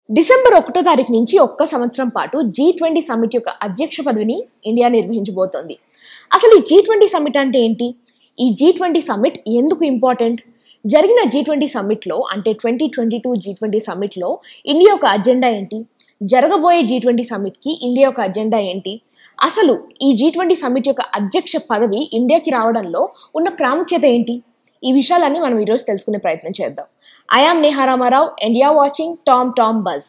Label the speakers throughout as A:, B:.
A: December ఒకటో తారీఖు నుంచి ఒక్క సంవత్సరం పాటు జీ ట్వంటీ సమ్మిట్ యొక్క అధ్యక్ష పదవిని ఇండియా నిర్వహించబోతోంది అసలు ఈ జీ ట్వంటీ సమ్మిట్ అంటే ఏంటి ఈ జీ ట్వంటీ సమ్మిట్ ఎందుకు ఇంపార్టెంట్ జరిగిన జీ ట్వంటీ సమ్మిట్లో అంటే twenty twenty two G twenty సమ్మిట్లో ఇండియా యొక్క అజెండా ఏంటి జరగబోయే జీ ట్వంటీ సమ్మిట్కి ఇండియా యొక్క అజెండా ఏంటి అసలు ఈ జీ ట్వంటీ సమ్మిట్ యొక్క అధ్యక్ష పదవి ఇండియాకి రావడంలో ఉన్న ప్రాముఖ్యత ఏంటి ఈ విషయాలన్నీ మనం ఈరోజు తెలుసుకునే ప్రయత్నం చేద్దాం I am Neha Ramarao and you're watching Tom Tom Buzz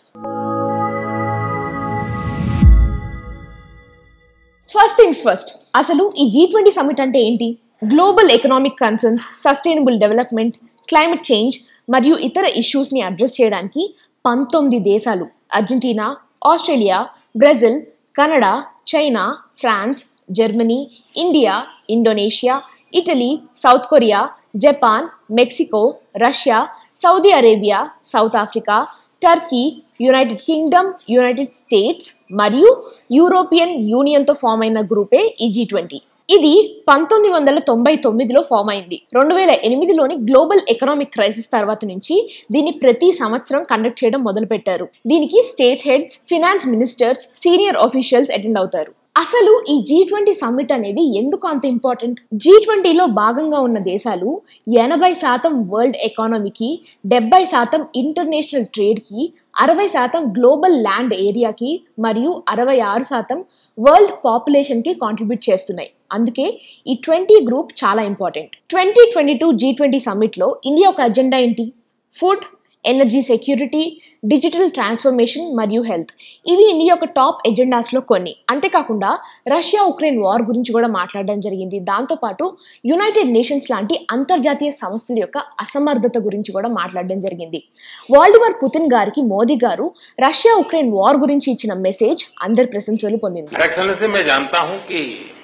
A: first things first అసలు ఈ జీ ట్వంటీ సమ్మిట్ అంటే ఏంటి global economic concerns sustainable development climate change మరియు ఇతర ఇష్యూస్ని అడ్రస్ చేయడానికి పంతొమ్మిది దేశాలు Argentina Australia Brazil Canada China France Germany India Indonesia Italy South Korea Japan Mexico Russia Saudi Arabia South Africa Turkey United Kingdom United States మరియు European యూనియన్తో form అయిన గ్రూపే ఈ జీ ట్వంటీ ఇది పంతొమ్మిది వందల తొంభై తొమ్మిదిలో ఫామ్ అయింది రెండు వేల ఎనిమిదిలోని గ్లోబల్ ఎకనామిక్ క్రైసిస్ తర్వాత నుంచి దీన్ని ప్రతి సంవత్సరం కండక్ట్ చేయడం మొదలుపెట్టారు దీనికి state heads finance ministers senior officials attend అవుతారు అసలు ఈ జీ ట్వంటీ సమ్మిట్ అనేది ఎందుకు అంత ఇంపార్టెంట్ జీ ట్వంటీలో భాగంగా ఉన్న దేశాలు ఎనభై శాతం వరల్డ్ ఎకానమీకి డెబ్బై శాతం ఇంటర్నేషనల్ ట్రేడ్కి అరవై శాతం గ్లోబల్ ల్యాండ్ ఏరియాకి మరియు అరవై ఆరు శాతం వరల్డ్ పాపులేషన్కి కాంట్రిబ్యూట్ చేస్తున్నాయి అందుకే ఈ ట్వంటీ గ్రూప్ చాలా important twenty twenty two G twenty సమ్మిట్లో ఇండియా ఒక అజెండా ఏంటి food energy security digital transformation మరియు హెల్త్ ఇవి ఇండియా యొక్క టాప్ ఎజెండాస్లో కొన్ని అంతేకాకుండా రష్యా ఉక్రెయిన్ వార్ గురించి కూడా మాట్లాడడం జరిగింది దాంతోపాటు యునైటెడ్ నేషన్స్ లాంటి అంతర్జాతీయ సంస్థల యొక్క అసమర్థత గురించి కూడా మాట్లాడడం జరిగింది వాల్డిమర్ పుతిన్ గారికి మోదీ గారు రష్యా ఉక్రెయిన్ వార్ గురించి ఇచ్చిన మెసేజ్ అందరి ప్రశంసలు పొందింది
B: एक्सलेंसी मैं जानता हूं कि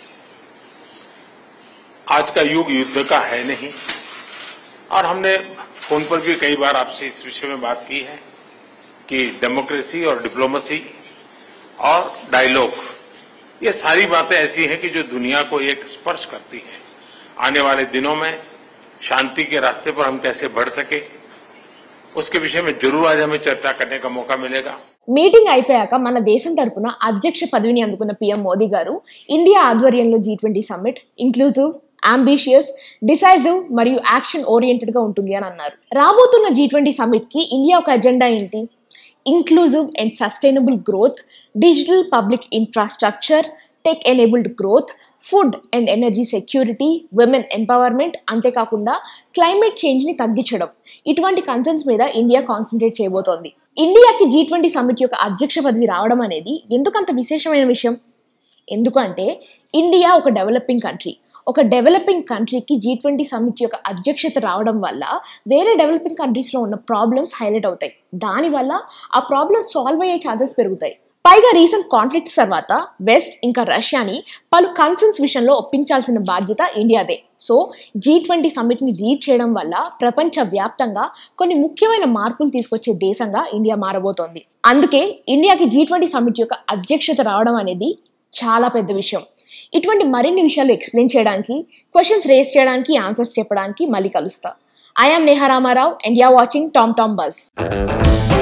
B: आज का युग युद्ध का है नहीं और हमने फोन पर भी कई बार आपसे इस विषय में बात की है कि डेमोक्रेसी और डिप्लोमेसी और डायलॉग ये सारी बातें ऐसी हैं कि जो दुनिया को एक स्पर्श करती है आने वाले दिनों में शांति के रास्ते पर हम कैसे बढ़ सके उसके विषय में जरूर आज हमें चर्चा करने का मौका मिलेगा
A: మీటింగ్ అయిపోయాక మన దేశం తరపున అధ్యక్ష పదవిని అందుకున్న పీఎం మోదీ గారు ఇండియా ఆధ్వర్యంలో G twenty summit inclusive ambitious decisive మరియు యాక్షన్ ఓరియంటెడ్ గా ఉంటుంది అని అన్నారు రాబోతున్న జీ ట్వంటీ సమ్మిట్ కి ఇండియా ఒక అజెండా ఏంటి inclusive and sustainable growth digital public infrastructure tech enabled growth food and energy security women empowerment అంతేకాకుండా క్లైమేట్ చేంజ్ని తగ్గించడం ఇటువంటి కన్సర్న్స్ మీద ఇండియా కాన్సన్ట్రేట్ చేయబోతోంది ఇండియాకి జీ ట్వంటీ సమ్మిట్ యొక్క అధ్యక్ష పదవి రావడం అనేది ఎందుకంత విశేషమైన విషయం ఎందుకంటే ఇండియా ఒక డెవలపింగ్ కంట్రీ ఒక డెవలపింగ్ కంట్రీకి జీ ట్వంటీ సమ్మిట్ యొక్క అధ్యక్షత రావడం వల్ల వేరే డెవలపింగ్ కంట్రీస్లో ఉన్న ప్రాబ్లమ్స్ హైలైట్ అవుతాయి దానివల్ల ఆ ప్రాబ్లమ్స్ సాల్వ్ అయ్యే ఛాన్సెస్ పెరుగుతాయి పైగా రీసెంట్ కాన్ఫ్లిక్ట్స్ తర్వాత వెస్ట్ ఇంకా రష్యాని పలు కన్సర్న్స్ విషయంలో ఒప్పించాల్సిన బాధ్యత ఇండియాదే సో జీ ట్వంటీ సమ్మిట్ని లీడ్ చేయడం వల్ల ప్రపంచ వ్యాప్తంగా కొన్ని ముఖ్యమైన మార్పులు తీసుకొచ్చే దేశంగా ఇండియా మారబోతోంది అందుకే ఇండియాకి జీ ట్వంటీ సమ్మిట్ యొక్క అధ్యక్షత రావడం అనేది చాలా పెద్ద విషయం ఇటువంటి మరిన్ని విషయాలు ఎక్స్ప్లెయిన్ చేయడానికి క్వశ్చన్స్ రేస్ చేయడానికి ఆన్సర్స్ చెప్పడానికి మళ్ళీ కలుస్తా I am Neha Ramarao and you're watching Tom Tom bus